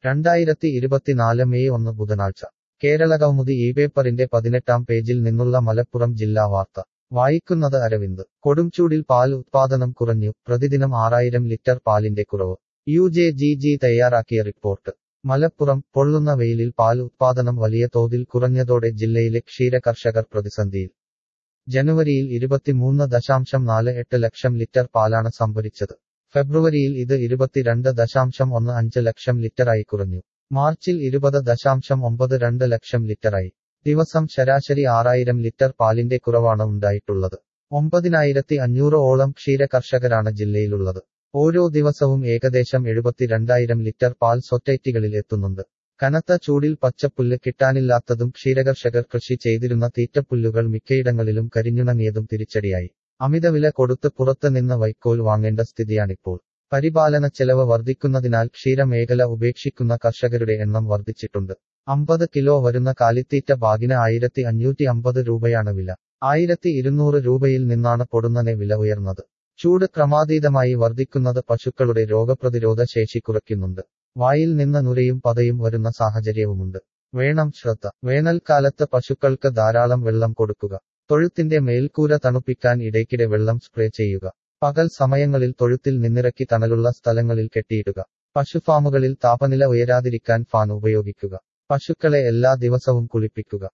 രണ്ടായിരത്തി ഇരുപത്തിനാല് മെയ് ഒന്ന് ബുധനാഴ്ച കേരളകൗമുദി ഈ പേപ്പറിന്റെ പതിനെട്ടാം പേജിൽ നിന്നുള്ള മലപ്പുറം ജില്ലാ വാർത്ത വായിക്കുന്നത് അരവിന്ദ് കൊടുംചൂടിൽ പാൽ ഉത്പാദനം കുറഞ്ഞു പ്രതിദിനം ആറായിരം ലിറ്റർ പാലിന്റെ കുറവ് യു ജെ ജി ജി തയ്യാറാക്കിയ റിപ്പോർട്ട് മലപ്പുറം പൊള്ളുന്ന വെയിലിൽ പാൽ ഉത്പാദനം വലിയ തോതിൽ കുറഞ്ഞതോടെ ജില്ലയിലെ ക്ഷീര കർഷകർ പ്രതിസന്ധിയിൽ ജനുവരിയിൽ ഇരുപത്തിമൂന്ന് ദശാംശം നാല് എട്ട് ലക്ഷം ലിറ്റർ പാലാണ് സംഭരിച്ചത് ഫെബ്രുവരിയിൽ ഇത് ഇരുപത്തിരണ്ട് ദശാംശം ഒന്ന് അഞ്ച് ലക്ഷം ലിറ്ററായി കുറഞ്ഞു മാർച്ചിൽ ഇരുപത് ദശാംശം ഒമ്പത് രണ്ട് ലക്ഷം ലിറ്ററായി ദിവസം ശരാശരി ആറായിരം ലിറ്റർ പാലിന്റെ കുറവാണ് ഉണ്ടായിട്ടുള്ളത് ഒമ്പതിനായിരത്തി അഞ്ഞൂറ് ഓളം ക്ഷീര കർഷകരാണ് ജില്ലയിലുള്ളത് ഓരോ ദിവസവും ഏകദേശം എഴുപത്തിരണ്ടായിരം ലിറ്റർ പാൽ സൊസൈറ്റികളിൽ എത്തുന്നുണ്ട് കനത്ത ചൂടിൽ പച്ചപ്പുല്ല് കിട്ടാനില്ലാത്തതും ക്ഷീരകർഷകർ കൃഷി ചെയ്തിരുന്ന തീറ്റപ്പുല്ലുകൾ മിക്കയിടങ്ങളിലും കരിഞ്ഞുണങ്ങിയതും തിരിച്ചടിയായി അമിതവില കൊടുത്ത് പുറത്ത് നിന്ന് വൈക്കോൽ വാങ്ങേണ്ട സ്ഥിതിയാണിപ്പോൾ പരിപാലന ചെലവ് വർദ്ധിക്കുന്നതിനാൽ ക്ഷീരമേഖല ഉപേക്ഷിക്കുന്ന കർഷകരുടെ എണ്ണം വർദ്ധിച്ചിട്ടുണ്ട് അമ്പത് കിലോ വരുന്ന കാലിത്തീറ്റ ബാഗിന് ആയിരത്തി അഞ്ഞൂറ്റി അമ്പത് രൂപയാണ് വില ആയിരത്തി ഇരുന്നൂറ് രൂപയിൽ നിന്നാണ് പൊടുന്നനെ വില ഉയർന്നത് ചൂട് ക്രമാതീതമായി വർദ്ധിക്കുന്നത് പശുക്കളുടെ രോഗപ്രതിരോധ ശേഷി കുറയ്ക്കുന്നുണ്ട് വായിൽ നിന്ന് നുരയും പതയും വരുന്ന സാഹചര്യവുമുണ്ട് വേണം ശ്രദ്ധ വേനൽക്കാലത്ത് പശുക്കൾക്ക് ധാരാളം വെള്ളം കൊടുക്കുക തൊഴുത്തിന്റെ മേൽക്കൂര തണുപ്പിക്കാൻ ഇടയ്ക്കിടെ വെള്ളം സ്പ്രേ ചെയ്യുക പകൽ സമയങ്ങളിൽ തൊഴുത്തിൽ നിന്നിറക്കി തണലുള്ള സ്ഥലങ്ങളിൽ കെട്ടിയിടുക പശുഫാമുകളിൽ താപനില ഉയരാതിരിക്കാൻ ഫാൻ ഉപയോഗിക്കുക പശുക്കളെ എല്ലാ ദിവസവും കുളിപ്പിക്കുക